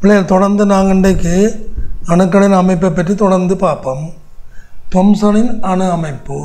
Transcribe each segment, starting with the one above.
பிள்ளைகள் தொடர்ந்து நாங்கள் இன்றைக்கு அணுக்களின் அமைப்பை பற்றி தொடர்ந்து பார்ப்போம் தொம்சனின் அணு அமைப்பு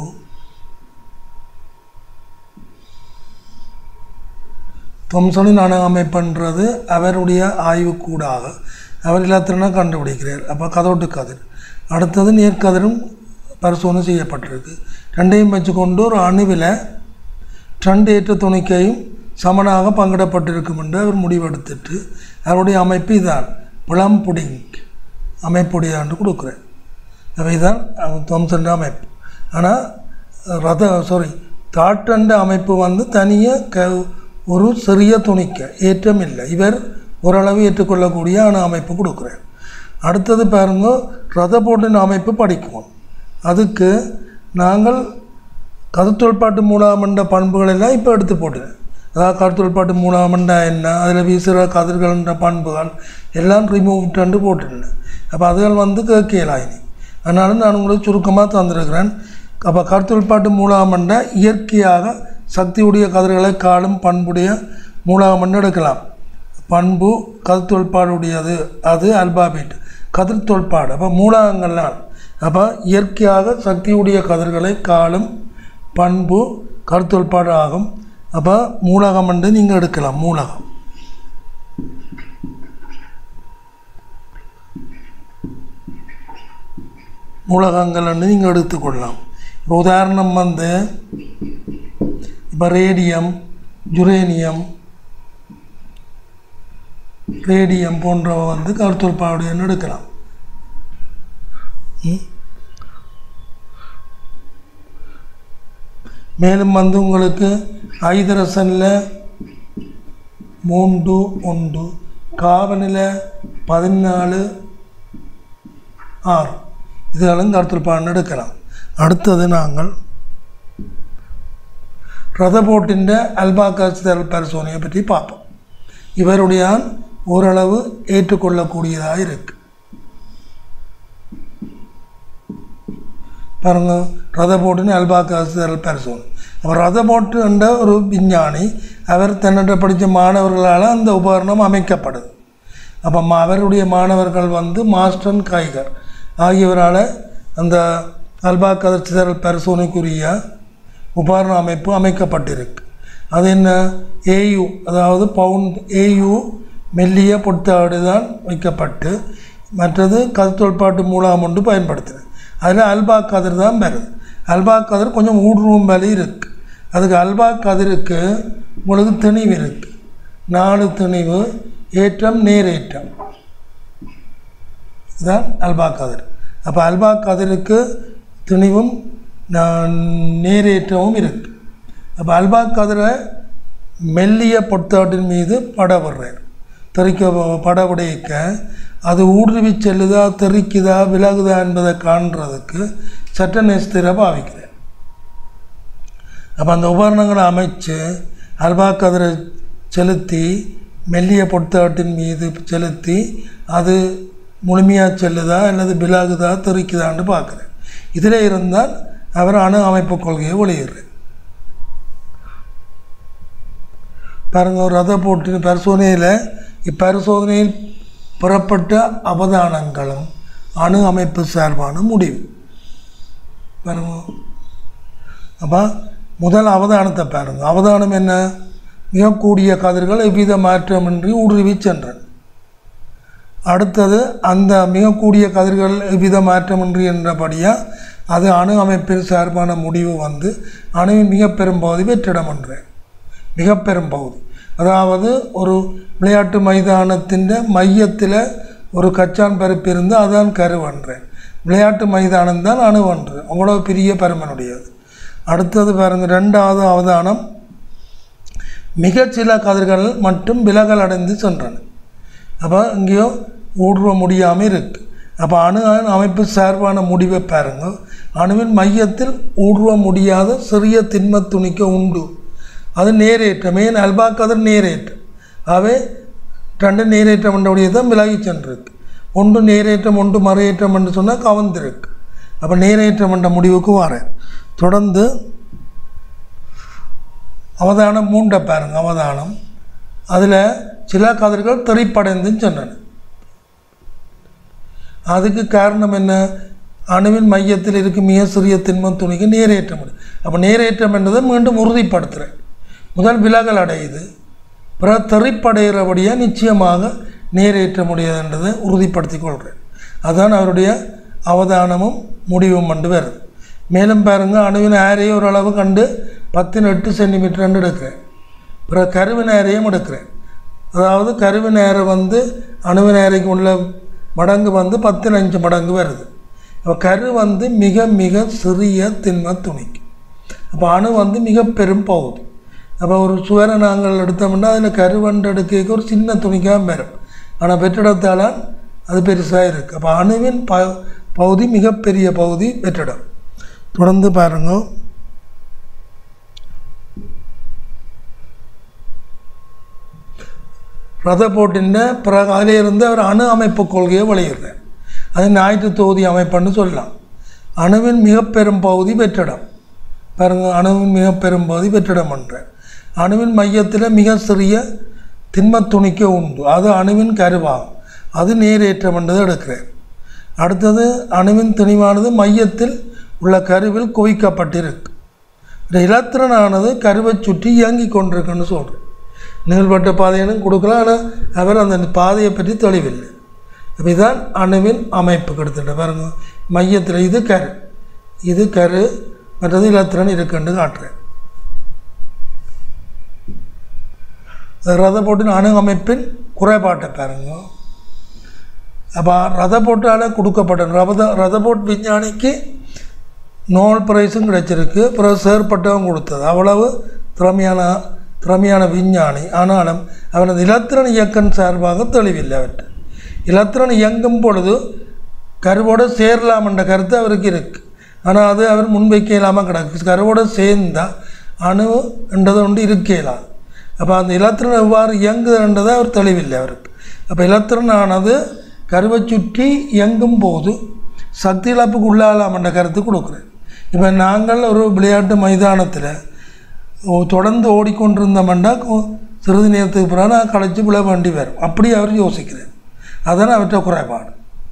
தொம்சனின் அணு அமைப்புன்றது அவருடைய ஆய்வுக்கூடாக அவர் எல்லாத்தினா கண்டுபிடிக்கிறார் அப்போ கதோட்டு கதிர் அடுத்தது நேர்கதிரும் பரிசோதனை செய்யப்பட்டிருக்கு ரெண்டையும் வச்சுக்கொண்டு ஒரு அணுவில் ரெண்டு ஏற்ற துணிக்கையும் சமனாக பங்கிடப்பட்டிருக்கும் என்று அவர் முடிவெடுத்துட்டு அவருடைய அமைப்பு இதான் புலம் புடிங் அமைப்புடையாண்டு கொடுக்குறேன் அவை தான் தொம்சன் அமைப்பு ஆனால் ரத சாரி தாட்டண்ட அமைப்பு வந்து தனியாக க ஒரு சிறிய துணிக்க ஏற்றம் இல்லை இவர் ஓரளவு ஏற்றுக்கொள்ளக்கூடிய அணு அமைப்பு கொடுக்குறார் அடுத்தது பாருங்க ரத போட்டின் அமைப்பு படிக்கணும் அதுக்கு நாங்கள் கருத்தொல்பாட்டு மூலாமண்ட பண்புகள் எல்லாம் இப்போ எடுத்து போட்டுறேன் அதாவது கருத்தொல்பாட்டு மூலாமண்டா என்ன அதில் வீசுகிற கதிர்கள்ன்ற பண்புகள் எல்லாம் ரிமூவ் டண்டு போட்டுருந்தேன் அப்போ அதுகள் வந்து கேட்கலாம் இனி அதனால நான் உங்களுக்கு சுருக்கமாக தந்திருக்கிறேன் அப்போ கருத்தொல்பாட்டு மூலாமண்ட இயற்கையாக சக்தியுடைய கதிர்களை காலும் பண்புடைய மூலாமண்டு எடுக்கலாம் பண்பு கதிர்த்தொல்பாடுடையது அது அல்பாபேட் கதிர் தொல்பாடு அப்போ மூலகங்கள்லாம் அப்போ இயற்கையாக சக்தியுடைய கதிர்களை காலும் பண்பு கருத்தொல்பாடு ஆகும் அப்போ மூலகம் என்று நீங்கள் எடுக்கலாம் மூலகம் மூலகங்கள் என்று நீங்கள் எடுத்துக்கொள்ளலாம் இப்போ உதாரணம் வந்து இப்போ ரேடியம் ஜுரேனியம் ரேடியம் போன்றவ வந்து கருத்தொல்பாடுன்னு எடுக்கலாம் ம். மேலும் வந்து உங்களுக்கு ஐதரசனில் மூன்று ஒன்று காவனில் பதினாலு ஆறு இதுகளும் கருத்தில் பாடம் எடுக்கலாம் அடுத்தது நாங்கள் ரதபோட்டின் அல்பாகாசுதல் பரிசோதனையை பற்றி பார்ப்போம் இவருடைய ஓரளவு ஏற்றுக்கொள்ளக்கூடியதாக இருக்கு பாருங்க ரதபோட்டின் அல்பாகாசுதல் பரிசோதனை அவர் ரதபோட்டு என்ற ஒரு விஞ்ஞானி அவர் தன்னிட்ட படித்த மாணவர்களால் அந்த உபகரணம் அமைக்கப்படுது அப்போ மா- அவருடைய மாணவர்கள் வந்து மாஸ்டன் கைகர் ஆகியோரால் அந்த அல்பா கதிர்ச்சிதறல் பரிசோதனைக்குரிய உபகரண அமைப்பு அமைக்கப்பட்டிருக்கு அது என்ன ஏயு அதாவது பவுண்ட் ஏயு மெல்லிய பொட்டாடு தான் வைக்கப்பட்டு மற்றது கதிர்த்தொல்பாட்டு மூலம் ஒன்று பயன்படுத்தினது அதில் அல்பா கதிர் தான் வருது அல்பா கதிர் கொஞ்சம் ஊடுருவும் வலி இருக்குது அதுக்கு அல்பா கதிருக்கு உங்களுக்கு திணிவு இருக்குது நாலு திணிவு ஏற்றம் நேரேற்றம் இதுதான் அல்பா கதிர் அப்போ அல்பா கதிருக்கு திணிவும் நா- நேரேற்றமும் இருக்குது அப்போ அல்பா கதிரை மெல்லிய பொட்டாட்டின் மீது பட விடுறார் தெறிக்க பட விடைக்க அது ஊடுருவி செல்லுதா தெறிக்குதா விலகுதா என்பதை காண்றதுக்கு சட்ட நேஸ்திர பாவிக்கிறேன் அப்போ அந்த உபகரணங்களை அமைச்சு அல்பா கதிரை செலுத்தி மெல்லிய பொட்டாட்டின் மீது செலுத்தி அது முழுமையாக செல்லுதா அல்லது விலகுதா தெறிக்குதான்னு பார்க்குறேன் இதில் இருந்தால் அவர் அணு அமைப்பு கொள்கையை வெளியிடுறேன் பாருங்க ஒரு ரத போட்டி பரிசோதனையில் இப்பரிசோதனையில் புறப்பட்ட அவதானங்களும் அணு அமைப்பு சார்பான முடிவு பாருங்க அப்போ முதல் அவதானத்தை பாருங்க அவதானம் என்ன மிகக்கூடிய கதிர்கள் எவ்வித மாற்றமின்றி ஊடுருவி சென்றன அடுத்தது அந்த மிகக்கூடிய கதிர்கள் எவ்வித மாற்றமின்றி என்றபடியாக அது அணு அமைப்பின் சார்பான முடிவு வந்து அணுவின் மிக பெரும் பகுதி வெற்றிடம் என்றேன் மிக பெரும் பகுதி அதாவது ஒரு விளையாட்டு மைதானத்தின் மையத்தில் ஒரு கச்சான் பருப்பு இருந்து அதான் கருவன்றேன் விளையாட்டு மைதானம் தான் அணுவன்று அவ்வளோ பெரிய பருமனுடையது அடுத்தது பாருங்க ரெண்டாவது அவதானம் மிகச்சில கதிர்கள் மட்டும் விலகல் அடைந்து சென்றன அப்போ இங்கேயோ ஊடுருவ முடியாமல் இருக்கு அப்போ அணு அமைப்பு சார்பான முடிவை பாருங்க அணுவின் மையத்தில் ஊடுருவ முடியாத சிறிய திண்ம துணிக்க உண்டு அது நேரேற்றம் ஏன் அல்பா கதிர் நேரேற்றம் அவை ரெண்டு நேரேற்றம் என்றபடியே தான் விலகி சென்றிருக்கு ஒன்று நேரேற்றம் ஒன்று மறையேற்றம் என்று சொன்னால் கவர்ந்திருக்கு அப்போ நேரேற்றம் என்ற முடிவுக்கு வரேன் தொடர்ந்து அவதானம் மூண்டை பாருங்க அவதானம் அதில் சில கதிர்கள் தெறிப்படைந்து சென்றன அதுக்கு காரணம் என்ன அணுவின் மையத்தில் இருக்கும் மிக சிறிய திண்மம் துணிக்கு நேரேற்றம் முடியும் அப்போ நேரேற்றம் என்றதை மீண்டும் உறுதிப்படுத்துகிறேன் முதல் விலகல் அடையுது பிறகு தெறிப்படைகிறபடியாக நிச்சயமாக நேரேற்ற முடியாதுன்றதை உறுதிப்படுத்தி கொள்கிறேன் அதுதான் அவருடைய அவதானமும் முடிவும் கொண்டு வருது மேலும் பாருங்கள் அணுவின் ஆரையை ஓரளவு கண்டு பத்தின் எட்டு சென்டிமீட்டர் எடுக்கிறேன் பிறகு கருவின் ஆரையும் எடுக்கிறேன் அதாவது கருவின் ஆரை வந்து அணுவின் ஆரைக்கு உள்ள மடங்கு வந்து பத்து அஞ்சு மடங்கு வருது அப்போ கரு வந்து மிக மிக சிறிய திண்ம துணிக்கு அப்போ அணு வந்து மிக பெரும் பகுதி அப்போ ஒரு சுவரை நாங்கள் எடுத்தோம்னா அதில் கருவண்டு எடுக்க ஒரு சின்ன துணிக்காக வரும் ஆனால் வெற்றிடத்தால் அது பெருசாக இருக்குது அப்போ அணுவின் ப பகுதி மிகப்பெரிய பகுதி வெற்றிடம் தொடர்ந்து பாருங்க ரத போட்டின் பிறகு அதிலிருந்து அவர் அணு அமைப்பு கொள்கையை வெளியிடுறார் அது ஞாயிற்று தொகுதி அமைப்புன்னு சொல்லலாம் அணுவின் மிக பெரும் பகுதி வெற்றிடம் பாருங்க அணுவின் மிக பெரும் பகுதி வெற்றிடம் என்றார் அணுவின் மையத்தில் மிக சிறிய திண்மத் துணிக்க உண்டு அது அணுவின் கருவாகும் அது நேரேற்றம் என்றது எடுக்கிறார் அடுத்தது அணுவின் திணிவானது மையத்தில் உள்ள கருவில் குவிக்கப்பட்டிருக்கு இந்த இலத்திரனானது கருவை சுற்றி இயங்கி கொண்டிருக்குன்னு சொல்கிறேன் நிகழ்பட்ட பாதைன்னு கொடுக்கலாம் ஆனால் அவர் அந்த பாதையை பற்றி தெளிவில்லை அப்ப இதுதான் அணுவின் அமைப்பு கிட்டத்தட்ட பாருங்க மையத்தில் இது கரு இது கரு மற்றது இலத்திரன் இருக்குன்னு காட்டுறேன் ரத போட்டின் அணு அமைப்பின் குறைபாட்டை பாருங்க அப்போ ரத போட்டால் கொடுக்கப்பட்ட ரத ரத போட் விஞ்ஞானிக்கு நோபல் பிரைஸும் கிடைச்சிருக்கு பிறகு செயற்பட்டவன் கொடுத்தது அவ்வளவு திறமையான திறமையான விஞ்ஞானி ஆனாலும் அவனது இலத்திரன் இயக்கம் சார்பாக தெளிவில்லை அவற்றை இலத்திரன் இயங்கும் பொழுது கருவோடு சேரலாம் என்ற கருத்து அவருக்கு இருக்குது ஆனால் அது அவர் முன்வைக்க இல்லாமல் கிடக்கு கருவோடு சேர்ந்தால் அணு என்றது ஒன்று இருக்கலாம் அப்போ அந்த இலத்திரன் எவ்வாறு இயங்குதுன்றதை அவர் தெளிவில்லை அவருக்கு அப்போ இலத்திரனானது கருவை சுற்றி இயங்கும் போது சக்தி இழப்புக்கு உள்ளாகலாம் என்ற கருத்து கொடுக்குறேன் இப்போ நாங்கள் ஒரு விளையாட்டு மைதானத்தில் ஓ- தொடர்ந்து ஓடிக்கொண்டிருந்தோம்னா கொ- சிறிது நேரத்துக்கு பிறகு நான் களைச்சி விழ வேண்டி வரும் அப்படி அவர் யோசிக்கிறேன் அதான் அவற்றை குறைபாடு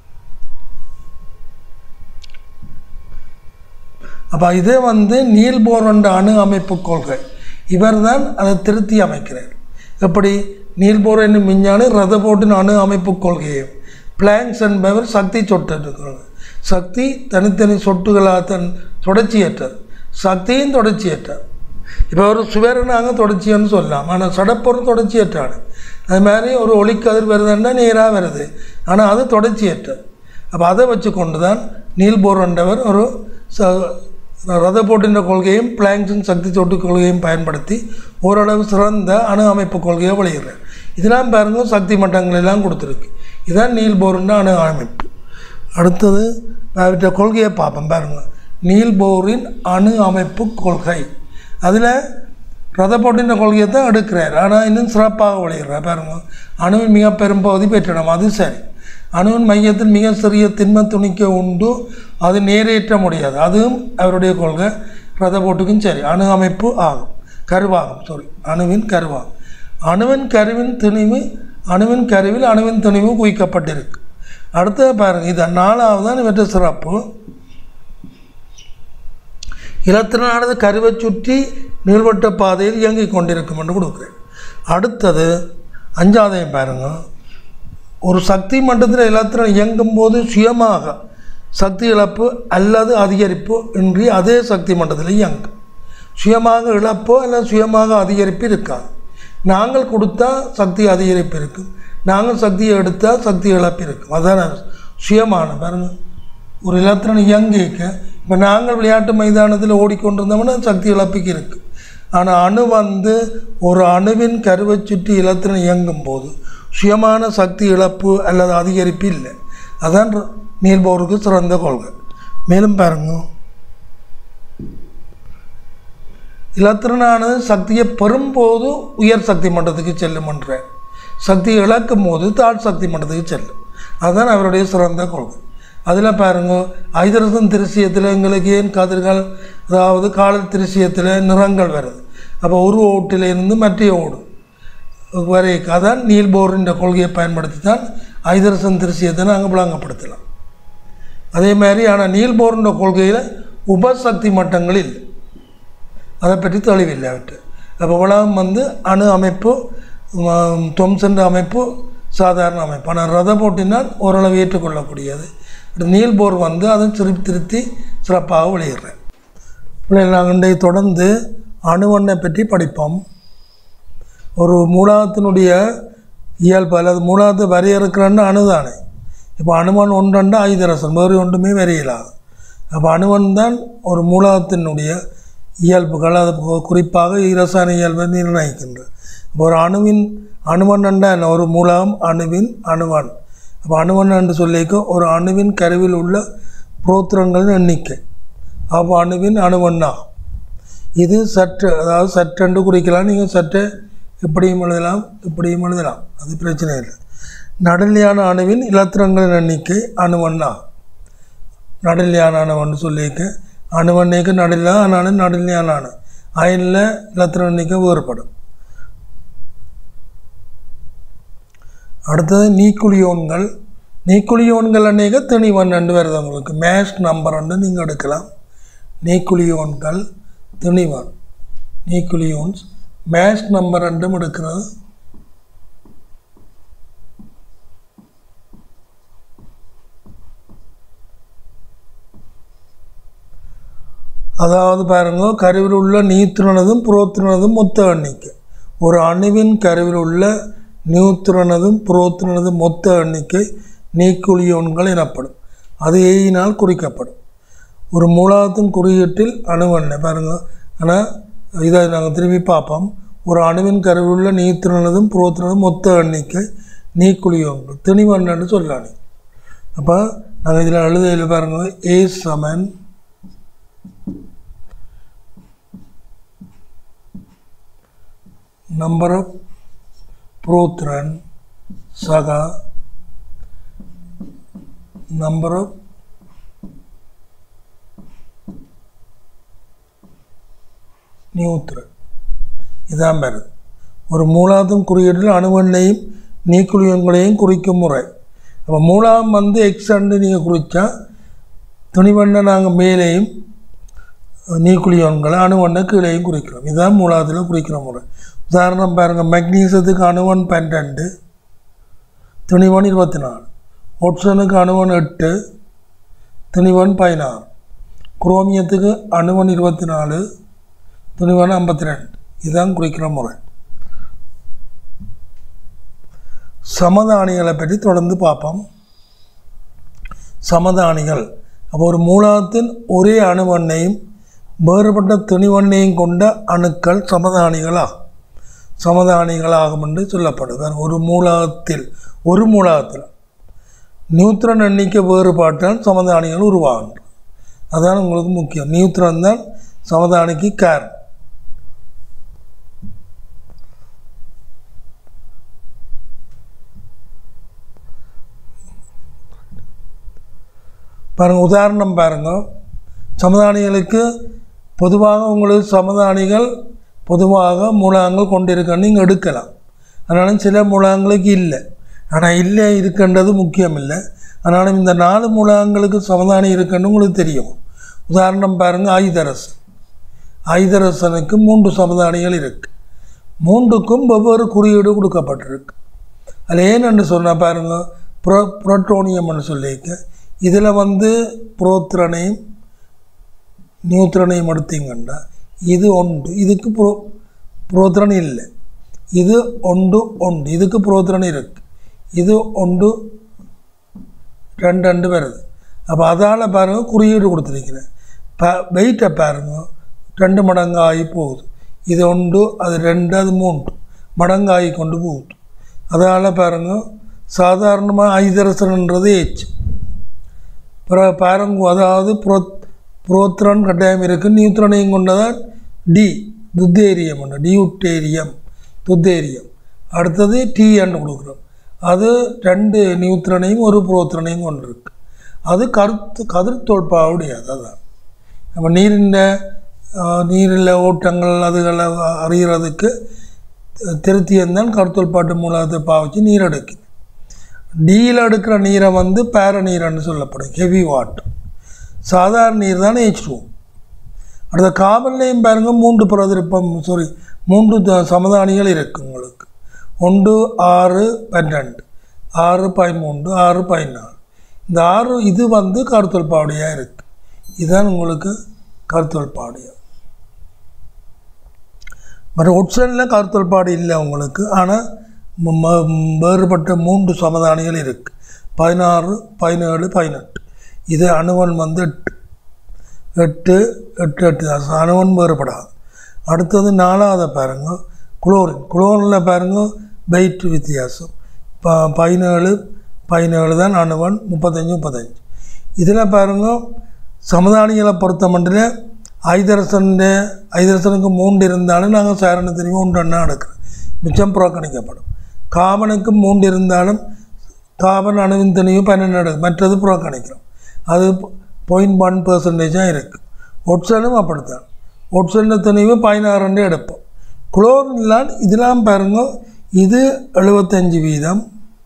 அப்போ இதே வந்து நீல் போரண்ட அணு அமைப்பு கொள்கை இவர்தான் அதை திருத்தி அமைக்கிறார் எப்படி நீல் போர் என்னும் விஞ்ஞானி ரத போட்டின் அணு அமைப்பு கொள்கையும் பிளாங்க்ஸ் என்பவர் சக்தி சொட்டு சக்தி தனித்தனி சொட்டுகளாக தன் தொடர்ச்சியற்றது சக்தியும் தொடர்ச்சியற்றது இப்போ ஒரு சுவரை நாங்கள் தொடர்ச்சின்னு சொல்லலாம் ஆனால் சடப்பொருள் தொடர்ச்சியற்றாണ് அது மாதிரி ஒரு ஒளிக்கதிர் வருதுன்னா நேராக வருது ஆனால் அது தொடர்ச்சியற்றது அப்போ அதை வச்சு கொண்டு தான் நீல் போர் என்றவர் ஒரு ச ரத போட்டின்ற கொள்கையும் பிளாங்க்ஸின் சக்தி சொட்டு கொள்கையும் பயன்படுத்தி ஓரளவு சிறந்த அணு அமைப்பு கொள்கையை வெளியிடுறார் இதெல்லாம் பாருங்க சக்தி மட்டங்கள் எல்லாம் கொடுத்துருக்கு இதுதான் நீல் போர்ன்ற அணு அமைப்பு அடுத்தது அவற்றை கொள்கையை பார்ப்போம் பாருங்க நீல் போரின் அணு அமைப்பு கொள்கை அதில் ரத போட்டின்ற கொள்கையை தான் எடுக்கிறார் ஆனால் இன்னும் சிறப்பாக வெளியிடுறார் பாருங்க அணுவின் மிக பெரும்பகுதி பெற்றிடம் அது சரி அணுவின் மையத்தில் மிக சிறிய திண்ம துணிக்க உண்டு அது நேரேற்ற முடியாது அதுவும் அவருடைய கொள்கை ரத போட்டுக்கும் சரி அணு அமைப்பு ஆகும் கருவாகும் சாரி அணுவின் கருவாகும் அணுவின் கருவின் திணிவு அணுவின் கருவில் அணுவின் திணிவு குவிக்கப்பட்டிருக்கு அடுத்தது பாருங்கள் இது நாலாவது தான் இவற்றை சிறப்பு இலத்திரனானது கருவை சுற்றி நீள்வட்ட பாதையில் இயங்கிக் கொண்டிருக்கும் என்று கொடுக்குறேன் அடுத்தது அஞ்சாவதையும் பாருங்க ஒரு சக்தி மட்டத்தில் இலத்திரன் இயங்கும் போது சுயமாக சக்தி இழப்பு அல்லது அதிகரிப்பு இன்றி அதே சக்தி மட்டத்தில் இயங்கும் சுயமாக இழப்போ அல்லது சுயமாக அதிகரிப்பு இருக்காது நாங்கள் கொடுத்தா சக்தி அதிகரிப்பு இருக்கும் நாங்கள் சக்தியை எடுத்தால் சக்தி இழப்பு இருக்கும் அதான் சுயமான பாருங்க ஒரு இலத்திரன் இயங்கிக்க இப்போ நாங்கள் விளையாட்டு மைதானத்தில் ஓடிக்கொண்டிருந்தோம்னா சக்தி இழப்புக்கு இருக்குது ஆனால் அணு வந்து ஒரு அணுவின் கருவை சுற்றி இலத்திரன் இயங்கும் போது சுயமான சக்தி இழப்பு அல்லது அதிகரிப்பு இல்லை அதான் நீல்போருக்கு சிறந்த கொள்கை மேலும் பாருங்க இலத்திரனானது சக்தியை பெறும்போது உயர் சக்தி மட்டத்துக்கு செல்லும் என்ற சக்தியை இழக்கும் போது தாழ் சக்தி மட்டத்துக்கு செல்லும் அதுதான் அவருடைய சிறந்த கொள்கை அதில் பாருங்க ஐதரசன் திருசியத்தில் எங்களுக்கு ஏன் கதிர்கள் அதாவது கால திருசியத்தில் நிறங்கள் வருது அப்போ ஒரு ஓட்டிலிருந்து மற்ற ஓடு வரை அதான் நீல்போரின் கொள்கையை பயன்படுத்தி தான் ஐதரசன் திருசியத்தை நாங்கள் விளங்கப்படுத்தலாம் அதே மாதிரி ஆனால் நீல்போர்ன்ற கொள்கையில் உபசக்தி மட்டங்கள் இல்லை அதை பற்றி தெளிவில்லை அவற்றை அப்போ உலகம் வந்து அணு அமைப்பு தொம்சன்ற அமைப்பு சாதாரண அமைப்பு ஆனால் ரத போட்டினால் ஓரளவு ஏற்றுக்கொள்ளக்கூடியது நீல்போர் வந்து அதை திருப்பி திருத்தி சிறப்பாக வெளியிடுறேன் பிள்ளைகள் நாங்கள் இன்றைய தொடர்ந்து அணுவண்ணை பற்றி படிப்போம் ஒரு மூலாத்தினுடைய இயல்பு அல்லது மூலாத்து வரையறுக்கிறன்னு அணுதானே இப்போ அணுவன் ஒன்றண்டு ஐதரசன் வேறு ஒன்றுமே வரையலாது அப்போ அணுவன் தான் ஒரு மூலகத்தினுடைய இயல்புகள் அது கு- குறிப்பாக இரசாயன இயல்பை நிர்ணயிக்கின்ற இப்போ ஒரு அணுவின் அணுவன் என்ன ஒரு மூலகம் அணுவின் அணுவன் அப்போ அணுவன் என்று சொல்லிக்க ஒரு அணுவின் கருவில் உள்ள புரோத்திரங்களின் எண்ணிக்கை அப்போ அணுவின் அணுவன்னா இது சற்று அதாவது சற்றென்று குறிக்கலாம் நீங்கள் சற்று இப்படியும் எழுதலாம் இப்படியும் எழுதலாம் அது பிரச்சனை இல்லை நடுநிலையான அணுவின் இலத்திரங்களின் எண்ணிக்கை அணுவன்னா நடுநிலையான அணுவன்னு சொல்லியிருக்க அணுவன்னைக்கு நடுநிலை ஆனாலும் நடுநிலையான அணு அயனில் இலத்திர எண்ணிக்கை வேறுபடும் அடுத்தது நீக்குளியோன்கள் நீக்குளியோன்கள் அநேக திணிவன் ரெண்டு வருது உங்களுக்கு மேஷ் நம்பர் ரெண்டு நீங்கள் எடுக்கலாம் நீக்குளியோன்கள் திணிவன் நீக்குளியோன்ஸ் மேஷ் நம்பர் ரெண்டும் எடுக்கிறது அதாவது பாருங்க கருவில் உள்ள நீத்திரனதும் புரோத்திரனதும் மொத்த எண்ணிக்கை ஒரு அணுவின் கருவில் உள்ள நியூத்திரனதும் புரோத்திரனதும் மொத்த எண்ணிக்கை நீக்குளியோன்கள் எனப்படும் அது ஏயினால் குறிக்கப்படும் ஒரு மூலாத்தின் குறியீட்டில் அணுவெண்ணை பாருங்க ஆனால் இதை நாங்கள் திரும்பி பார்ப்போம் ஒரு அணுவின் கருவில் உள்ள நீத்திரனதும் புரோத்திரனதும் மொத்த எண்ணிக்கை நீக்குளியோன்கள் திணிவண்ணன்னு சொல்லலாம் நீ அப்போ நாங்கள் இதில் எழுதையில் பாருங்க ஏ சமன் number of protron saga number of நியூத்ரன் இதான் வருது ஒரு மூலாதும் குறியீட்டில் அணுவெண்ணையும் நீக்குளியங்களையும் குறிக்கும் முறை அப்போ மூலாம் வந்து எக்ஸ் அண்டு நீங்கள் குறித்தா துணிவண்ணை நாங்கள் மேலேயும் நீக்குளியோன்களை அணுவண்ணை கீழேயும் குறிக்கிறோம் இதுதான் மூலாவதில் குறிக்கிற முறை உதாரணம் பாருங்கள் மெக்னீசியத்துக்கு அணுவன் பன்னெண்டு துணிவன் இருபத்தி நாலு ஒட்சனுக்கு அணுவன் எட்டு துணிவன் பதினாறு குரோமியத்துக்கு அணுவன் இருபத்தி நாலு துணிவன் ஐம்பத்தி ரெண்டு இதுதான் குறிக்கிற முறை சமதானிகளை பற்றி தொடர்ந்து பார்ப்போம் சமதானிகள் அப்போ ஒரு மூலத்தின் ஒரே அணுவண்ணையும் வேறுபட்ட துணிவண்ணையும் கொண்ட அணுக்கள் சமதானிகளா சமதானிகளாகும் என்று சொல்லப்படுது ஒரு மூலகத்தில் ஒரு மூலகத்தில் நியூத்ரன் எண்ணிக்கை வேறுபாட்டால் சமதானிகள் உருவாகின்றன அதான் உங்களுக்கு முக்கியம் நியூத்ரன் தான் சமதானிக்கு காரணம் பாருங்கள் உதாரணம் பாருங்கள் சமதானிகளுக்கு பொதுவாக உங்களுக்கு சமதானிகள் பொதுவாக மூலகங்கள் கொண்டிருக்கன்னு நீங்கள் எடுக்கலாம் ஆனாலும் சில மூலகங்களுக்கு இல்லை ஆனால் இல்லை இருக்கின்றது முக்கியம் இல்லை ஆனாலும் இந்த நாலு மூலகங்களுக்கு சமதானி இருக்குன்னு உங்களுக்கு தெரியும் உதாரணம் பாருங்கள் ஆயுதரசன் ஆயுதரசனுக்கு மூன்று சமதானிகள் இருக்குது மூன்றுக்கும் வெவ்வேறு குறியீடு கொடுக்கப்பட்டிருக்கு அதில் ஏன்னு சொன்னால் பாருங்கள் ப்ரோ புரோட்டோனியம்னு சொல்லியிருக்க இதில் வந்து புரோத்திரனையும் நியூத்திரனையும் எடுத்தீங்கன்னா இது ஒன்று இதுக்கு புரோ புரோத்திரன் இல்லை இது ஒன்று ஒன்று இதுக்கு புரோத்திரன் இருக்கு இது ஒன்று ரெண்டு ரெண்டு வருது அப்போ அதால் பாருங்கள் குறியீடு கொடுத்துருக்கிறேன் ப வெயிட்டை பாருங்க ரெண்டு மடங்கு ஆகி போகுது இது ஒன்று அது ரெண்டு அது மூன்று மடங்காகி கொண்டு போகுது அதால் பாருங்க சாதாரணமாக ஐதரசன்ன்றது ஏச்சு பிறகு பாருங்க அதாவது புரோ புரோத்ரன் கட்டாயம் இருக்குது நியூத்ரனையும் கொண்டதான் டி துத்தேரியம் ஒன்று டியூட்டேரியம் துத்தேரியம் அடுத்தது டீ என்று கொடுக்குறோம் அது ரெண்டு நியூத்ரனையும் ஒரு புரோத்ரனையும் கொண்டிருக்கு அது கருத்து கதிர் தோல்பாவுடையது அதான் நம்ம நீரின் நீரில் ஓட்டங்கள் அதுகளை அறிகிறதுக்கு திருத்தியந்தான் கருத்தோல்பாட்டு மூலத்தை பாவிச்சு நீர் எடுக்குது டீயில் எடுக்கிற நீரை வந்து பேர நீரன்னு சொல்லப்படும் ஹெவி வாட்டர் சாதாரண நீர் தான் ஹெச் டூ அடுத்த காபன்லேயும் பாருங்க மூன்று பிரதிருப்பம் சாரி மூன்று த- சமதானிகள் இருக்குது உங்களுக்கு ஒன்று ஆறு பன்னெண்டு ஆறு பதிமூன்று ஆறு பதினாலு இந்த ஆறு இது வந்து கருத்தல் பாவடியாக இருக்குது இதுதான் உங்களுக்கு கருத்தல் பாவடியாக மற்ற ஒட்சனில் கருத்தல் பாடு இல்லை உங்களுக்கு ஆனால் ம- ம- வேறுபட்ட மூன்று சமதானிகள் இருக்குது பதினாறு பதினேழு பதினெட்டு இது அணுவன் வந்து எட்டு எட்டு எட்டு எட்டு அது அணுவன் வேறுபடாது அடுத்தது நாலாவது பாருங்க குளோரின் குளோரினில் பாருங்க வெயிட் வித்தியாசம் ப பதினேழு பதினேழு தான் அணுவன் முப்பத்தஞ்சு முப்பத்தஞ்சு இதில் பாருங்க சமதானிகளை பொறுத்த மட்டும் ஐதரசன் ஐதரசனுக்கு மூன்று இருந்தாலும் நாங்கள் சேரண தெரியும் ஒன்று எண்ணா எடுக்கிறோம் மிச்சம் புறக்கணிக்கப்படும் காபனுக்கு மூன்று இருந்தாலும் காபன் அணுவின் தனியும் பன்னெண்டு எடுக்கும் மற்றது புறக்கணிக்கிறோம் அது பாயிண்ட் ஒன் பர்சன்டேஜாக இருக்குது ஒட்சனும் அப்படித்தான் ஒட்சன் தனியும் பதினாறு எடுப்போம் குளோரின்லாம் இதெல்லாம் பாருங்க இது எழுபத்தஞ்சு வீதம்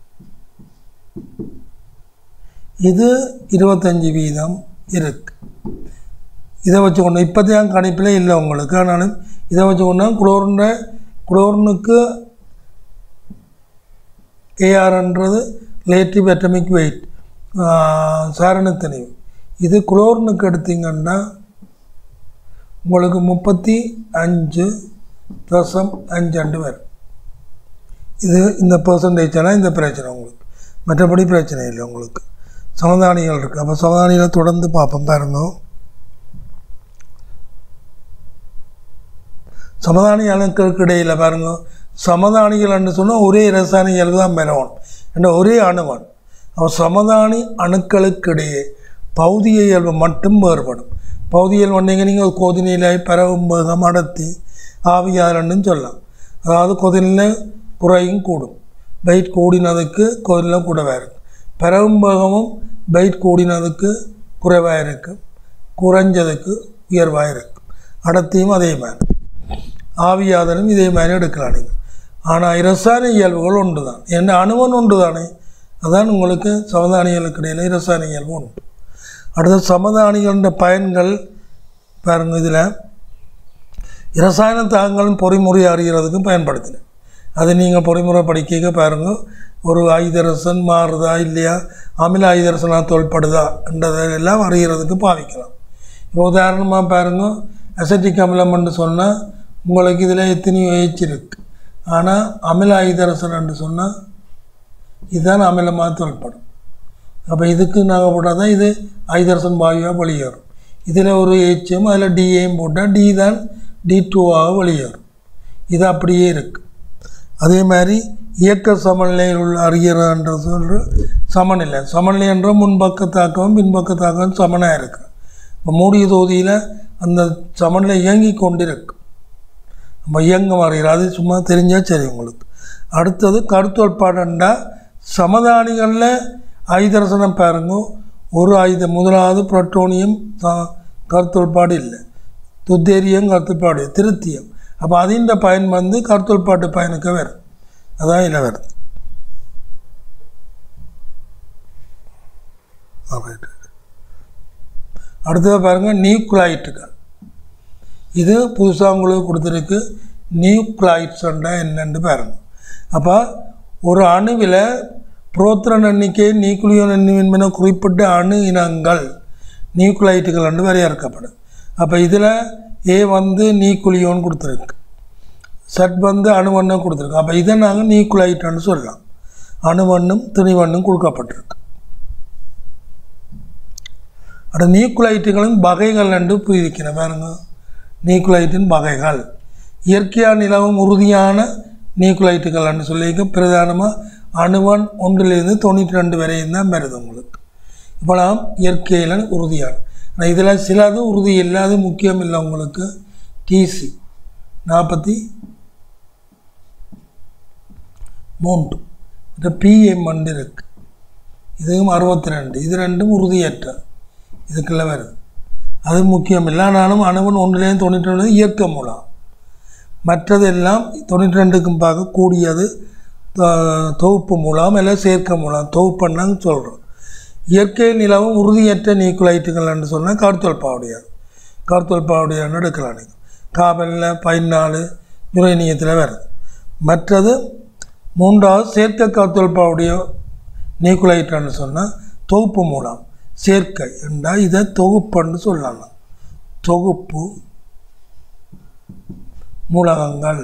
இது இருபத்தஞ்சி வீதம் இருக்கு இதை வச்சுக்கொண்டு இப்போதையும் கணிப்பில் இல்லை உங்களுக்கு ஆனாலும் இதை வச்சுக்கொண்டா குளோரின் குளோரினுக்கு ஏஆர்ன்றது ரிலேட்டிவ் அட்டமிக் வெயிட் சாரணத்தனிவு இது குளோரினுக்கு எடுத்தீங்கன்னா உங்களுக்கு முப்பத்தி அஞ்சு தசம் அஞ்சு அண்டு வரும் இது இந்த பர்சன்டேஜெல்லாம் இந்த பிரச்சனை உங்களுக்கு மற்றபடி பிரச்சனை இல்லை உங்களுக்கு சமதானிகள் இருக்குது அப்போ சமதானிகளை தொடர்ந்து பார்ப்போம் பாருங்க சமதானி அணுக்களுக்கு இடையில் பாருங்க சமதானிகள்னு சொன்னால் ஒரே ரசாயனிகள் தான் பெறணும் என்ற ஒரே அணுவன் அவன் சமதானி அணுக்களுக்கு இடையே பௌதிக இயல்பு மட்டும் வேறுபடும் பௌதிக இயல்பு வந்தீங்க நீங்கள் கொதிநிலை பரவும் வேகம் அடர்த்தி ஆவியாரன்னு சொல்லலாம் அதாவது கொதிநிலை குறையும் கூடும் வெயிட் கூடினதுக்கு கொதிநிலை கூடவாக இருக்கும் பரவும் வேகமும் வெயிட் கூடினதுக்கு குறைவாக இருக்கும் குறைஞ்சதுக்கு உயர்வாக இருக்கும் அடர்த்தியும் அதே மாதிரி ஆவியாதலும் இதே மாதிரி எடுக்கலாம் நீங்கள் ஆனால் இரசாயன இயல்புகள் ஒன்று தான் என் அணுவன் ஒன்று தானே அதான் உங்களுக்கு சமதானிகளுக்கு இடையில் இரசாயன இயல்பு உண்டு அடுத்த சமதானிகள பயன்கள் பாருங்க இதில் இரசாயன தாக்கங்களின் பொறிமுறை அறிகிறதுக்கும் பயன்படுத்தினேன் அதை நீங்கள் பொறிமுறை படிக்க பாருங்க ஒரு ஐதரசன் மாறுதா இல்லையா அமில ஐதரசனாக தோல்படுதா என்றதெல்லாம் அறிகிறதுக்கு பாவிக்கலாம் இப்போ உதாரணமாக பாருங்க அசட்டிக் அமிலம்னு சொன்னால் உங்களுக்கு இதில் எத்தனையோ ஏச்சு இருக்கு ஆனால் அமில ஐதரசன் என்று சொன்னால் இதுதான் அமிலமாக தோல்படும் அப்போ இதுக்கு நாங்கள் போட்டால் தான் இது ஐதரசன் வாயுவாக வெளியேறும் இதில் ஒரு ஏச்சும் அதில் டிஏயும் போட்டால் டி தான் டி டூவாக வெளியேறும் இது அப்படியே இருக்குது அதே மாதிரி இயக்க சமநிலையில் உள்ள அறிகிறன்ற சொல்கிற சமநிலை சமநிலை என்ற முன்பக்க தாக்கமும் பின்பக்க தாக்கமும் சமனாக இருக்கு இப்போ மூடிய தொகுதியில் அந்த சமநிலை இயங்கி கொண்டிருக்கு நம்ம இயங்க வரைகிற அது சும்மா தெரிஞ்சால் சரி உங்களுக்கு அடுத்தது கருத்தோட்பாடுண்டா சமதானிகளில் ஐதரசனம் பாருங்க ஒரு ஆயுத முதலாவது புரோட்டோனியம் ச- கருத்தோட்பாடு இல்லை துத்தேரியம் கருத்துப்பாடு திருத்தியம் அப்போ அதிண்ட பயன் வந்து கருத்தோட்பாட்டு பயனுக்கு வரும் அதான் இதில் வருது ஆ, right, right. அடுத்தது பாருங்கள் நியூக்ளைட்டுகள் இது புதுசாக உங்களுக்கு கொடுத்துருக்கு நியூக்ளைட்ஸ்ண்டா என்னன்னு பாருங்க அப்போ ஒரு அணுவில் புரோத்திரன் எண்ணிக்கை நியூக்ளியோன் எண்ணிவின் குறிப்பிட்ட அணு இனங்கள் நியூக்ளைட்டுகள் என்று வரையறுக்கப்படும் அப்போ இதில் ஏ வந்து நியூக்ளியோன் கொடுத்துருக்கு சட் வந்து அணுவண்ணம் கொடுத்துருக்கு அப்போ இதை நாங்கள் நியூக்ளைட்டுன்னு சொல்லலாம் அணுவண்ணும் திணிவண்ணும் கொடுக்கப்பட்டிருக்கு அடுத்த நியூக்ளைட்டுகளின் வகைகள் என்று பிரிக்கிறேன் பாருங்க நியூக்ளைட்டின் வகைகள் இயற்கையாக நிலவும் உறுதியான நியூக்ளைட்டுகள் என்று சொல்லியிருக்க பிரதானமாக அணுவன் ஒன்றிலிருந்து தொண்ணூற்றி ரெண்டு வரையும் தான் வருது உங்களுக்கு இப்போலாம் இயற்கையில் உறுதியான ஆனால் இதில் சிலது உறுதி இல்லாத முக்கியம் இல்லை உங்களுக்கு டிசி நாற்பத்தி மூன்று இந்த பிஎம் வந்து இருக்கு இதுவும் அறுபத்தி ரெண்டு இது ரெண்டும் உறுதியற்றது இதுக்குள்ள வருது அது முக்கியம் இல்லை ஆனாலும் அணுவன் ஒன்றிலேயும் தொண்ணூற்றி ரெண்டு இயக்க மூலம் மற்றதெல்லாம் தொண்ணூற்றி ரெண்டுக்கும் பார்க்க கூடியது தொ- தொகுப்பு மூலம் இல்லை சேர்க்கை மூலம் தொகுப்புன்னு சொல்கிறோம் இயற்கை நிலவும் உறுதியற்ற நியூக்ளைட்டுகள்னு சொன்னால் கார்த்தோல் பாவடியாது கார்த்தோல் பாவடியான்னு எடுக்கலாம் நீங்கள் காபலில் பதினாலு யுரேனியத்தில் வருது மற்றது மூன்றாவது சேர்க்கை கார்த்தோல் பாவடிய நியூக்ளைட்டுன்னு சொன்னால் தொகுப்பு மூலம் சேர்க்கை என்றால் இதை தொகுப்புன்னு சொல்லலாம் தொகுப்பு மூலகங்கள்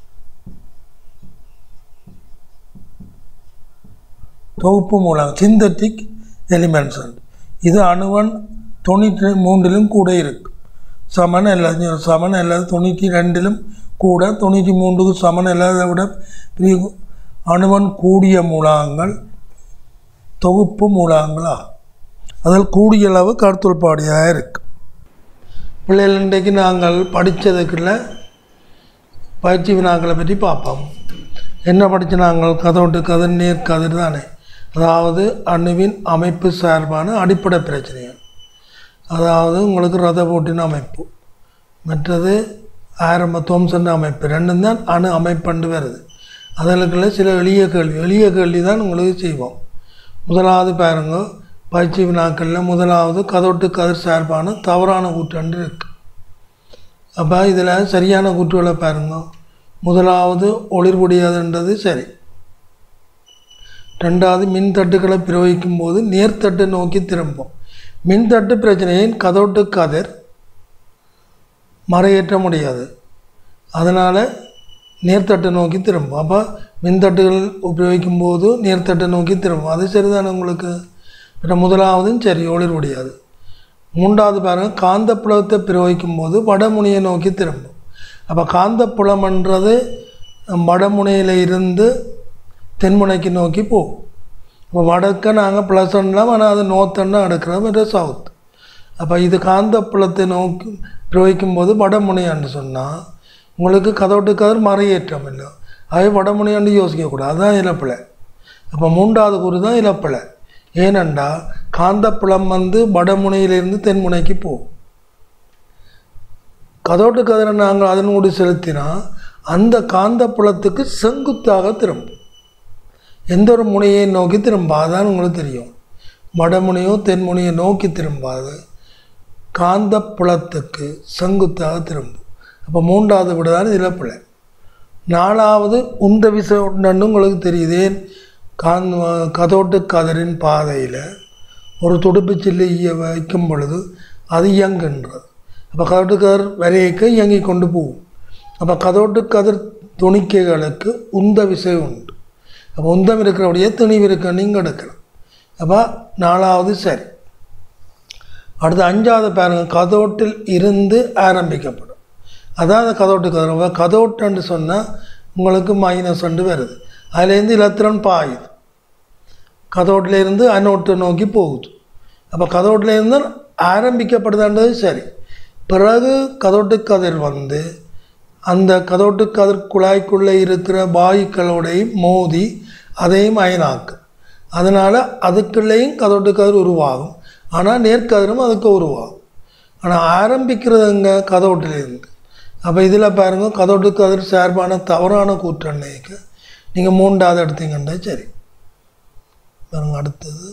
தொகுப்பு மூலம் சிந்தட்டிக் எலிமெண்ட்ஸ் இது அணுவன் தொண்ணூற்றி மூன்றிலும் கூட இருக்கு சமன் அல்லது சமன் அல்லது தொண்ணூற்றி ரெண்டிலும் கூட தொண்ணூற்றி மூன்றுக்கு சமன் அல்லதை விட பெரிய அணுவன் கூடிய மூலகங்கள் தொகுப்பு மூலகங்களா அதில் கூடிய அளவு கருத்துள்பாடியாக இருக்கு பிள்ளைகள் இன்றைக்கு நாங்கள் படித்ததுக்குள்ள பயிற்சி வினாக்களை பற்றி பார்ப்போம் என்ன படித்த நாங்கள் கதோட்டு கதிர் நேர் கதிர் தானே அதாவது அணுவின் அமைப்பு சார்பான அடிப்படை பிரச்சனைகள் அதாவது உங்களுக்கு ரத போட்டின் அமைப்பு மற்றது ஆரம்ப தோம்சன் அமைப்பு ரெண்டும் தான் அணு அமைப்பண்டு வருது அதற்குள்ள சில எளிய கேள்வி எளிய கேள்வி தான் உங்களுக்கு செய்வோம் முதலாவது பாருங்க பயிற்சி வினாக்களில் முதலாவது கதோட்டு கதிர் சார்பான தவறான கூற்றண்டு இருக்கு அப்போ இதில் சரியான கூற்றுகளை பாருங்க முதலாவது ஒளிர்புடியாதுன்றது சரி ரெண்டாவது மின்தட்டுகளை பிரயோகிக்கும் போது நேர்த்தட்டு நோக்கி திரும்பும் மின்தட்டு பிரச்சனையின் கதோட்டு கதிர் மறையேற்ற முடியாது அதனால் நேர்த்தட்டை நோக்கி திரும்பும் அப்போ மின்தட்டுகள் உபயோகிக்கும் போது நேர்த்தட்டை நோக்கி திரும்பும் அது சரிதானே உங்களுக்கு பின்ன முதலாவதும் சரி ஒளிர் முடியாது மூன்றாவது பாருங்கள் காந்தப்புலத்தை பிரயோகிக்கும் போது வடமுனையை நோக்கி திரும்பும் அப்போ காந்தப்புலம்ன்றது வடமுனையில் இருந்து தென்முனைக்கு நோக்கி போகும் இப்போ வடக்க நாங்கள் ப்ளஸ்லாம் ஆனால் அது நோத்தன்னா எடுக்கிறோம் இது சவுத் அப்போ இது காந்தப்புலத்தை நோக்கி பிரயோகிக்கும் போது வடமுனையான்னு சொன்னால் உங்களுக்கு கதவுட்டு கதர் மறையேற்றம் இல்லை அதே வடமுனையாண்டு யோசிக்கக்கூடாது அதுதான் இழப்பில் அப்போ மூன்றாவது கூறு தான் இழப்பில் ஏனெண்டா காந்தப்புலம் வந்து வடமுனையிலிருந்து தென்முனைக்கு போகும் கதோட்டு கதிரை நாங்கள் அதனோடு செலுத்தினா அந்த காந்தப்புலத்துக்கு செங்குத்தாக திரும்பும் எந்த ஒரு முனையை நோக்கி திரும்பாதான் உங்களுக்கு தெரியும் வடமுனையோ தென்முனையோ நோக்கி திரும்பாது காந்தப்புலத்துக்கு செங்குத்தாக திரும்பும் அப்போ மூன்றாவது விட தான் இழப்பில் நாலாவது உந்த விசை ஒன்று உங்களுக்கு தெரியுது ஏன் காந் கதோட்டு கதரின் பாதையில் ஒரு துடுப்பு சில்லு வைக்கும் பொழுது அது இயங்குன்றது அப்போ கதோட்டு கதர் வரையக்க இயங்கி கொண்டு போகும் அப்போ கதோட்டு கதிர் துணிக்கைகளுக்கு உந்த விசை உண்டு அப்போ உந்தம் இருக்கிறபடியே துணிவு இருக்க நீங்கள் எடுக்கலாம் அப்போ நாலாவது சரி அடுத்து அஞ்சாவது பாருங்க கதோட்டில் இருந்து ஆரம்பிக்கப்படும் அதான் அந்த கதோட்டு கதர் கதோட்டுன்னு சொன்னால் உங்களுக்கு மைனஸ் ரெண்டு வருது அதுலேருந்து இலத்திரன் பாயுது கதோட்டில் இருந்து அன்னோட்டை நோக்கி போகுது அப்போ கதோட்டில் இருந்து ஆரம்பிக்கப்படுதுன்றது சரி பிறகு கதோட்டு கதிர் வந்து அந்த கதோட்டு கதிர் குழாய்க்குள்ளே இருக்கிற வாயுக்களோடையும் மோதி அதையும் அயனாக்கும் அதனால் அதுக்குள்ளேயும் கதோட்டு கதிர் உருவாகும் ஆனால் நேர்கதிரும் அதுக்கு உருவாகும் ஆனால் ஆரம்பிக்கிறதுங்க கதோட்டிலேருந்து அப்போ இதில் பாருங்க கதோட்டு கதிர் சார்பான தவறான கூற்றன்னைக்கு நீங்கள் மூன்றாவது எடுத்தீங்கன்னா சரி பாருங்க அடுத்தது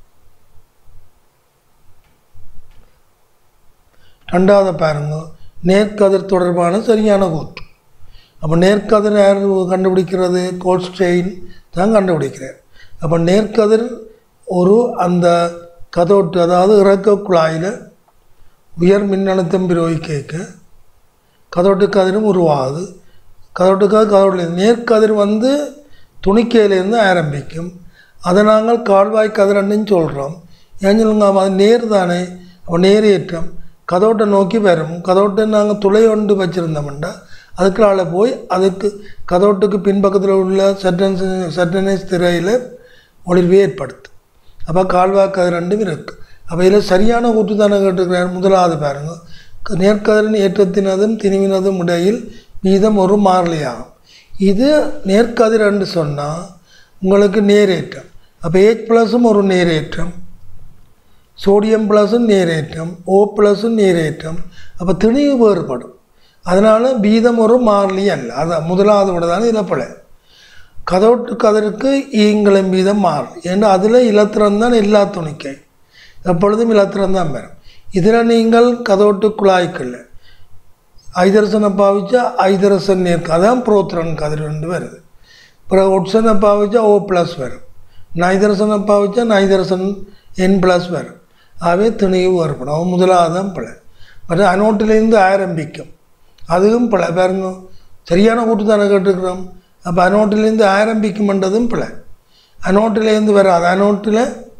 ரெண்டாவது பாருங்க நேர்கதிர் தொடர்பான சரியான கூற்று அப்போ நேர்கதிர் யார் கண்டுபிடிக்கிறது கோல்ஸ்டெயின் தான் கண்டுபிடிக்கிறார் அப்போ நேர்கதிர் ஒரு அந்த கதோட்டு அதாவது இறக்க குழாயில் உயர் மின்னழுத்தம் பிரயோகிக்க கதோட்டு கதிரும் உருவாகுது கதோட்டு கதிர் கதோட்டில் நேர்கதிர் வந்து துணிக்கையிலேருந்து ஆரம்பிக்கும் அதை நாங்கள் கால்வாய் கதிரன்னு சொல்கிறோம் ஏன் சொல்லுங்க அது நேர் தானே அப்போ நேரேற்றம் கதோட்டை நோக்கி வரும் கதோட்டை நாங்கள் துளை ஒன்று வச்சுருந்தோம்டா அதுக்குள்ளால போய் அதுக்கு கதோட்டுக்கு பின்பக்கத்தில் உள்ள சட்டன் சட்டனைஸ் திரையில் ஒளிர்வை ஏற்படுத்து அப்போ கால்வாய் கதிர் ரெண்டும் இருக்குது அப்போ இதில் சரியான கூட்டு தானே கேட்டுக்கிறார் முதலாவது பாருங்க நேர்கதிரின் ஏற்றத்தினதும் திணிவினதும் இடையில் வீதம் ஒரு மாறிலியாகும் இது நேர்கதிர் என்று சொன்னால் உங்களுக்கு நேரேற்றம் அப்போ ஏச் ப்ளஸும் ஒரு நேரேற்றம் சோடியம் ப்ளஸும் நேரேற்றம் ஓ ப்ளஸும் நேரேற்றம் அப்போ திணிவு வேறுபடும் அதனால் வீதம் ஒரு மாறிலி அல்ல அதான் முதலாவது விட தான் இதில் பிழை கதோட்டு கதருக்கு ஈங்களும் வீதம் மாறும் ஏன்னா அதில் இலத்திரம் தான் எல்லா துணிக்கை எப்பொழுதும் இலத்திரம் தான் வரும் இதில் நீங்கள் கதோட்டு குழாய்க்குள்ள ஐதரசனை பாவிச்சா ஐதரசன் நேர்க்கு அதான் புரோத்திரன் கதிர் ரெண்டு வருது அப்புறம் ஒட்சனை பாவிச்சா ஓ ப்ளஸ் வரும் நைதரசனை பாவிச்சா நைதரசன் என் ப்ளஸ் வரும் ஆகவே திணிவு வரப்படும் அவன் முதலாவதான் பிழை மற்ற அனோட்டிலேருந்து ஆரம்பிக்கும் அதுவும் பிழை பாருங்க சரியான கூட்டு தானே கேட்டுக்கிறோம் அப்போ அனோட்டிலேருந்து ஆரம்பிக்கும்ன்றதும் பிழை அனோட்டிலேருந்து வராது அனோட்டில்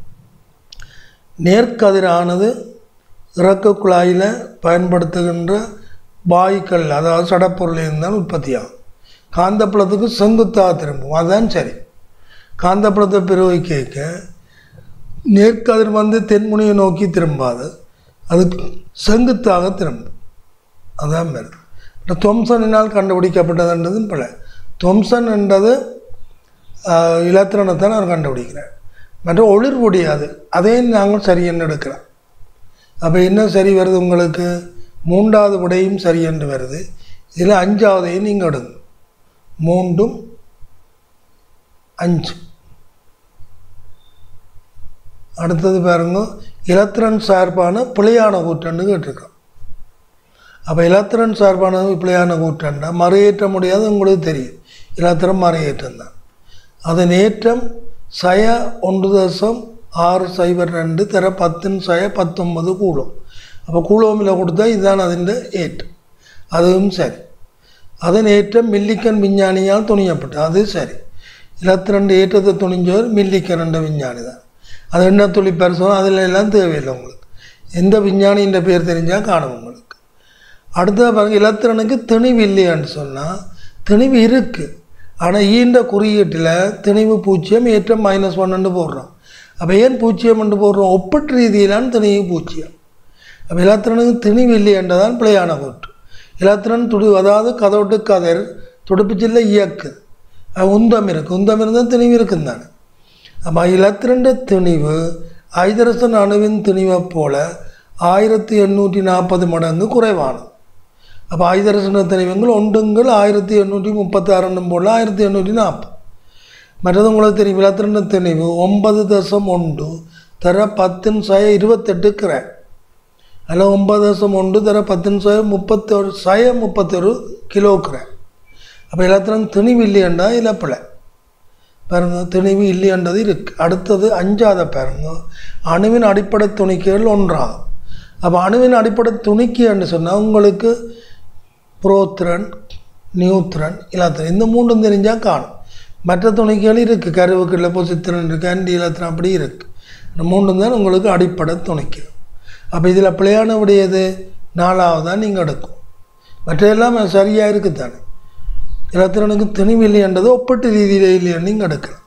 நேர்கதிரானது இறக்க குழாயில் பயன்படுத்துகின்ற வாயுக்கள் அதாவது சடப்பொருளில் தான் உற்பத்தியாகும் காந்தப்புலத்துக்கு செங்குத்தாக திரும்பும் அதுதான் சரி காந்தப்புலத்தை பிரயோகிக்க நேர்கதிர் வந்து தென்முனையை நோக்கி திரும்பாது அது செங்குத்தாக திரும்பும் அதான் வருது இப்போ தொம்சனினால் கண்டுபிடிக்கப்பட்டதுன்றதும் பல தொம்சன் என்றது ஆஹ், இலத்திரனை அவர் கண்டுபிடிக்கிறார் மற்ற ஒளிர் முடியாது அதையும் நாங்கள் சரி என்று எடுக்கிறோம் அப்போ என்ன சரி வருது உங்களுக்கு மூன்றாவது விடையும் சரி என்று வருது இதில் அஞ்சாவதையும் நீங்கள் எடுங்க மூன்றும் அஞ்சு அடுத்தது பாருங்க இலத்திரன் சார்பான பிழையான கூற்றண்டு கேட்டிருக்கோம் அப்போ இலத்திரன் சார்பான பிழையான கூற்றண்டா மறையேற்ற முடியாது உங்களுக்கு தெரியும் இலத்திரம் மறையேற்றம் தான் அதன் ஏற்றம் சய ஒன்று தசம் ஆறு சைபர் ரெண்டு தர பத்தின் சய பத்தொன்பது கூலம் அப்போ கூலோமில் கொடுத்தா இதுதான் അതിൻ്റെ ஏற்றம் அதுவும் சரி அதன் ஏற்றம் மில்லிக்கன் விஞ்ஞானியால் துணியப்பட்டு அது சரி இருபத்திரெண்டு ஏற்றத்தை துணிஞ்சவர் மில்லிக்கன் என்ற விஞ்ஞானி தான் அது என்ன துளி பரிசோதனை அதில் எல்லாம் தேவையில்லை உங்களுக்கு எந்த விஞ்ஞானின்ற பேர் தெரிஞ்சால் காணும் உங்களுக்கு அடுத்தது பாருங்க இலத்திரனுக்கு திணிவு இல்லையான்னு சொன்னால் திணிவு இருக்குது ஆனால் ஈண்ட குறியீட்டில் திணிவு பூஜ்ஜியம் ஏற்றம் மைனஸ் ஒன்னு போடுறோம் அப்போ ஏன் பூஜ்ஜியம் என்று போடுறோம் ஒப்பற்ற ரீதியிலான திணிவு பூஜ்ஜியம் அப்போ இலத்திரனுக்கு திணிவு இல்லையென்றதான் பிழையான கூற்று இலத்திரன் துடி அதாவது கதோட்டு கதிர் துடுப்புச்சில்ல இயக்குது அது உந்தம் இருக்குது உந்தம் இருந்தால் திணிவு இருக்கும் தானே அப்போ இலத்திரண்ட திணிவு ஐதரசன் அணுவின் திணிவை போல ஆயிரத்தி எண்ணூற்றி நாற்பது மடங்கு குறைவானது அப்போ ஐதரசன திணிவுங்கள் ஒன்றுங்கள் ஆயிரத்தி எண்ணூற்றி முப்பத்தாறுன்னும் போல ஆயிரத்தி எண்ணூற்றி நாற்பது மற்றது உங்களுக்கு தெரியும் இலத்திரண்ட திணிவு ஒன்பது தசம் ஒன்று தர பத்தின் சய இருபத்தெட்டு கிரை அதில் ஒன்பது தசம் ஒன்று தர பத்தின் சய முப்பத்தொரு சய முப்பத்தொரு கிலோ கிரை அப்போ இலத்திரன் திணிவு இல்லையண்டா இலப்பிலை பாருங்க திணிவு இல்லையன்றது இருக்கு அடுத்தது அஞ்சாத பாருங்க அணுவின் அடிப்படை துணிக்கைகள் ஒன்றாகும் அப்போ அணுவின் அடிப்படை துணிக்கைன்னு சொன்னால் உங்களுக்கு புரோத்திரன் நியூத்திரன் இலத்திரன் இந்த மூன்றும் தெரிஞ்சால் காணும் மற்ற துணிக்கைகள் இருக்குது கருவுக்குள்ள பொசித்திரன் இருக்குது ஆன்டி இலத்திரன் அப்படி இருக்குது இந்த மூன்றும் தான் உங்களுக்கு அடிப்படை துணிக்கை அப்போ இதில் பிழையான விடையது நாலாவதாக நீங்கள் எடுக்கும் மற்ற எல்லாம் சரியாக இருக்குது தானே இலத்திரனுக்கு திணிவு இல்லையன்றது ஒப்பட்டு ரீதியில் இல்லைன்னு நீங்கள் எடுக்கலாம்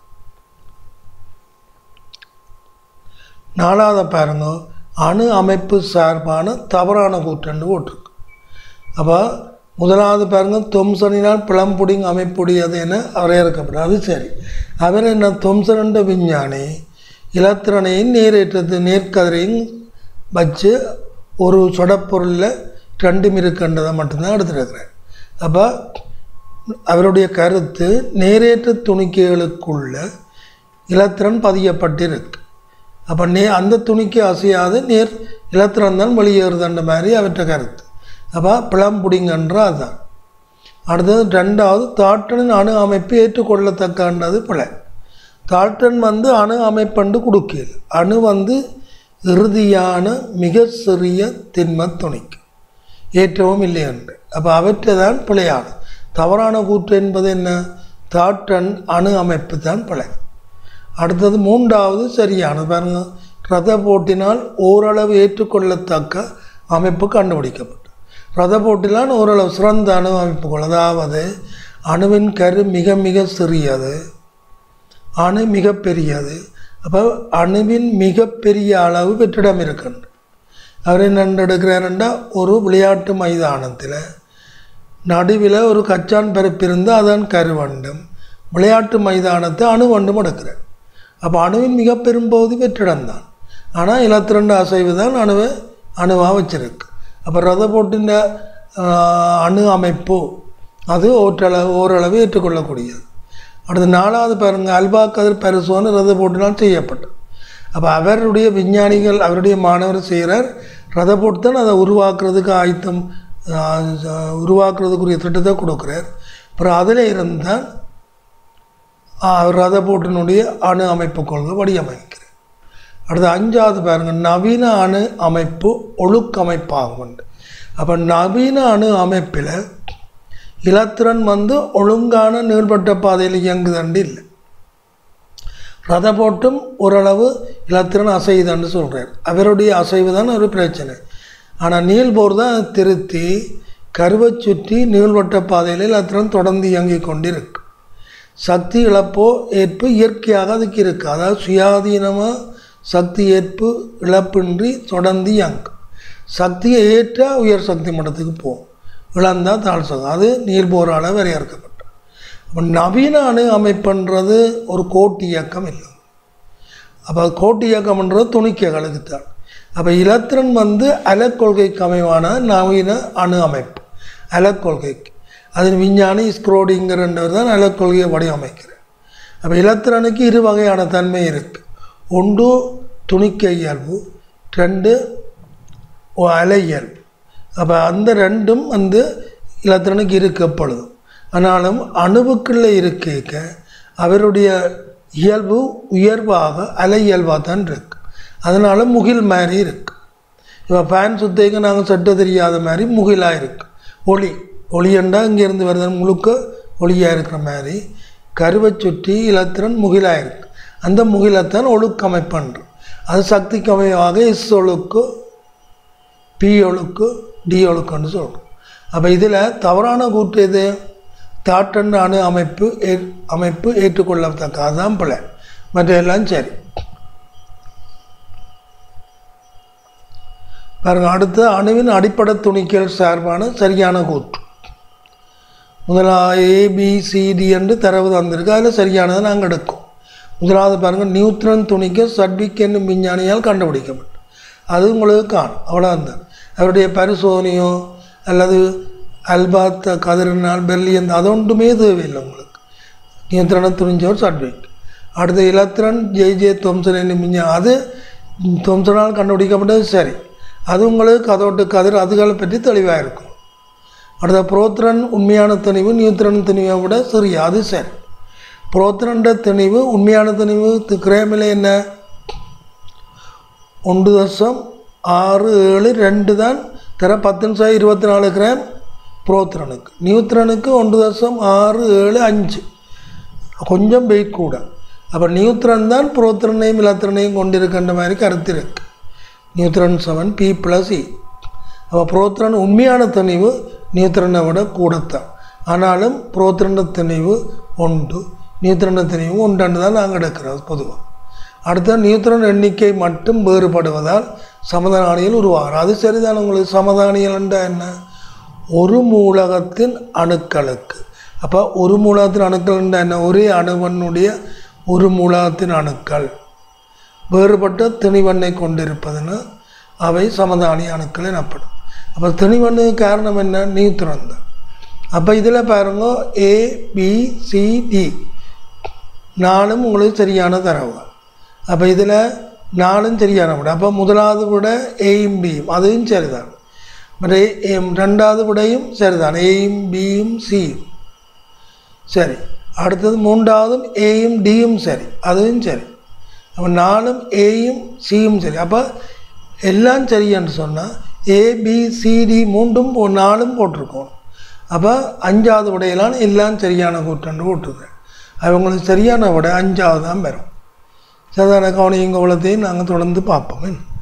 நாலாவது பாருங்க அணு அமைப்பு சார்பான தவறான கூற்றண்டு போட்டிருக்கு அப்போ முதலாவது பாருங்க தொம்சனினால் பிளம்புடிங் அமைப்புடையது என வரையறுக்கப்படும் அது சரி அவர் என்ன தொம்சனண்ட விஞ்ஞானி இலத்திரனையும் நேரேற்றத்து நேர்கதிரையும் வச்சு ஒரு சொடப்பொருளில் ரெண்டும் இருக்கின்றதை மட்டும்தான் எடுத்துருக்கிறார் அப்போ அவருடைய கருத்து நேரேற்ற துணிக்கைகளுக்குள்ள இலத்திரன் பதியப்பட்டிருக்கு அப்போ நே அந்த துணிக்கு அசையாது நேர் இலத்திரன் தான் வெளியேறுதுன்ற மாதிரி அவற்ற கருத்து அப்போ பிளம்புடிங்கன்ற அதுதான் அடுத்தது ரெண்டாவது தாட்டனின் அணு அமைப்பு ஏற்றுக்கொள்ளத்தக்கன்றது பிழை தாட்டன் வந்து அணு அமைப்பண்டு கொடுக்கல அணு வந்து இறுதியான மிக சிறிய திண்ம துணிக்கு ஏற்றவும் இல்லை என்று அப்போ அவற்றை தான் பிழையான தவறான கூற்று என்பது என்ன தாட்டன் அணு அமைப்பு தான் பிழை அடுத்தது மூன்றாவது சரியானது பாருங்க ரத போட்டினால் ஓரளவு ஏற்றுக்கொள்ளத்தக்க அமைப்பு கண்டுபிடிக்கப்பட்டு ரத போட்டினால் ஓரளவு சிறந்த அணு அமைப்புகள் அதாவது அணுவின் கரு மிக மிக சிறியது அணு மிக பெரியது அப்போ அணுவின் மிகப்பெரிய அளவு வெற்றிடம் இருக்கின்ற அவர் என்ன எடுக்கிறாருண்டா ஒரு விளையாட்டு மைதானத்தில் நடுவில் ஒரு கச்சான் பரப்பு இருந்து அதன் கருவண்டும் விளையாட்டு மைதானத்தை அணுவண்டும் எடுக்கிறார் அப்போ அணுவின் மிக பெரும்பகுதி வெற்றிடம் தான் ஆனால் இலத்திரண்டு அசைவு தான் அணுவை அணுவாக வச்சிருக்கு அப்போ ரத போட்டின் அணு அமைப்பு அது ஓரளவு ஓரளவு ஏற்றுக்கொள்ளக்கூடியது அடுத்து நாலாவது பாருங்க அல்பா கதிர் பரிசோதனை ரத போட்டினால் செய்யப்பட்டது அப்போ அவருடைய விஞ்ஞானிகள் அவருடைய மாணவர் செய்கிறார் ரத போட்டு தான் அதை உருவாக்குறதுக்கு ஆயத்தம் ஆஹ், ஆஹ், உருவாக்குறதுக்குரிய திட்டத்தை கொடுக்குறார் அப்புறம் அதில் இருந்தால் ரத போட்டினுடைய அணு அமைப்பு கொள்கை வடிவமைக்கிறார் அடுத்து அஞ்சாவது பாருங்க நவீன அணு அமைப்பு ஒழுக்கமைப்பாகும் அப்போ நவீன அணு அமைப்பில் இலத்திரன் வந்து ஒழுங்கான நீள்பட்ட பாதையில் இயங்குதண்டு இல்லை ரத போட்டும் ஓரளவு இலத்திரன் அசையுதான்னு சொல்கிறார் அவருடைய அசைவு தான் ஒரு பிரச்சனை ஆனால் நீள்போர் தான் திருத்தி கருவை சுற்றி நீள்வட்ட பாதையில் இலத்திரன் தொடர்ந்து இயங்கிக் கொண்டிருக்கு சக்தி இழப்போ ஏற்பு இயற்கையாக அதுக்கு இருக்குது அதாவது சுயாதீனமாக சக்தி ஏற்பு இழப்பின்றி தொடர்ந்து இயங்கும் சக்தியை ஏற்றா உயர் சக்தி மட்டத்துக்கு போகும் இழந்தால் தாழ் சக்தி அது நீர்போரால் வரையறுக்கப்பட்டது அப்போ நவீன அணு அமைப்புன்றது ஒரு கோட்டு இயக்கம் இல்லை அப்போ கோட்டு இயக்கம்ன்றது துணிக்கைகளுக்கு தான் அப்போ இலத்திரன் வந்து அலக்கொள்கைக்கு அமைவான நவீன அணு அமைப்பு அலக்கொள்கைக்கு அது விஞ்ஞானி ஸ்க்ரோடிங்கிறன்றவர் தான் அலக்கொள்கையை வடிவமைக்கிறார் அப்போ இலத்திரனுக்கு இரு வகையான தன்மை இருக்குது ஒன்று துணிக்க இயல்பு ரெண்டு ஒ- அலை இயல்பு அப்போ அந்த ரெண்டும் வந்து இலத்திரனுக்கு இருக்கு எப்பொழுதும் ஆனாலும் அணுவுக்குள்ளே இருக்க அவருடைய இயல்பு உயர்வாக அலை இயல்பாக தான் இருக்கு அதனால் முகில் மாதிரி இருக்கு இப்போ ஃபேன் சுத்தேக்கு நாங்கள் சட்ட தெரியாத மாதிரி முகிலாக இருக்கு ஒளி ஒளியண்டா இங்கேருந்து வருது முழுக்க ஒளியாக இருக்கிற மாதிரி கருவை சுற்றி இலத்திரன் முகிலாக இருக்கு அந்த முகிலைத்தான் ஒழுக்கமைப்பன்றோம் அது சக்திக்கு அமைவாக எஸ் ஒழுக்கு பி ஒழுக்கு டி ஒழுக்குன்னு சொல்கிறோம் அப்போ இதில் தவறான கூற்று எது தாட்டன் அணு அமைப்பு ஏ அமைப்பு ஏற்றுக்கொள்ளத்தக்க அதுதான் பிள்ளை மற்ற எல்லாம் சரி பாருங்க அடுத்து அணுவின் அடிப்படை துணிக்கல் சார்பான சரியான கூற்று முதலாவது ஏபிசிடி என்று தரவு தந்திருக்கு அதில் சரியானதை நாங்கள் எடுக்கும் முதலாவது பாருங்கள் நியூட்ரன் துணிக்க சட்விக் என்னும் விஞ்ஞானியால் கண்டுபிடிக்கப்பட்டது அது உங்களுக்கு காணும் அவ்வளோதான் அவருடைய பரிசோதனையோ அல்லது அல்பாத் கதிரினால் பெர்லியன் அது ஒன்றுமே தேவையில்லை உங்களுக்கு நியூத்திரனை துணிஞ்சவர் சட்விக் அடுத்து இலத்திரன் ஜே ஜே தொம்சன் என்னும் விஞ்ஞானி அது தொம்சனால் கண்டுபிடிக்கப்பட்டது சரி அது உங்களுக்கு கதோட்டு கதிர் அதுகளை பற்றி தெளிவாக இருக்கும் அடுத்த புரோத்திரன் உண்மையான திணிவு நியூத்திரன் திணிவை விட சிறிய அது சரி புரோத்திரண்ட திணிவு உண்மையான திணிவு தி- கிராமில் என்ன ஒன்று தசம் ஆறு ஏழு ரெண்டு தான் தர பத்து நிமிஷம் இருபத்தி நாலு கிராம் புரோத்திரனுக்கு நியூத்திரனுக்கு ஒன்று தசம் ஆறு ஏழு அஞ்சு கொஞ்சம் வெயிட் கூட அப்போ நியூத்திரன் தான் புரோத்திரனையும் இலத்திரனையும் கொண்டிருக்கின்ற மாதிரி கருத்து இருக்கு நியூத்திரன் செவன் பி ப்ளஸ் இ அப்போ புரோத்திரன் உண்மையான திணிவு நியூத்திரனை விட கூடத்தான் ஆனாலும் புரோத்திரன திணிவு ஒன்று நியூத்திரன திணிவு ஒன்றுன்னு தான் நாங்கள் எடுக்கிறோம் பொதுவாக அடுத்த நியூத்திரன் எண்ணிக்கை மட்டும் வேறுபடுவதால் சமதானியல் உருவாகும் அது சரிதான் உங்களுக்கு சமதானியல் என்றால் என்ன ஒரு மூலகத்தின் அணுக்களுக்கு அப்போ ஒரு மூலகத்தின் அணுக்கள் என்றால் என்ன ஒரே அணுவனுடைய ஒரு மூலகத்தின் அணுக்கள் வேறுபட்ட திணிவண்ணை கொண்டிருப்பதுன்னு அவை சமதானிய அணுக்கள் எனப்படும் அப்போ திணிவண்ணுக்கு காரணம் என்ன நியூத்திரன் தான் அப்போ இதில் பாருங்க ஏ பி சி டி நாலும் உங்களுக்கு சரியான தரவு அப்போ இதில் நாலும் சரியான விட அப்போ முதலாவது விட ஏயும் பியும் அதுவும் சரிதான் மற்ற ஏ- ரெண்டாவது விடையும் சரிதான் ஏயும் பியும் சியும் சரி அடுத்தது மூன்றாவதும் ஏயும் டியும் சரி அதுவும் சரி அப்போ நாலும் ஏயும் சியும் சரி அப்போ எல்லாம் சரின்னு சொன்னால் ஏபிசிடி மூன்றும் போ- நாலும் போட்டிருக்கோம் அப்போ அஞ்சாவது விடையெல்லாம் எல்லாம் சரியான கூட்டன்று போட்டிருக்கேன் அவங்களுக்கு சரியான விட அஞ்சாவது தான் பெறும் சாதாரண கவனிங்க உலகத்தையும் நாங்கள் தொடர்ந்து பார்ப்போம்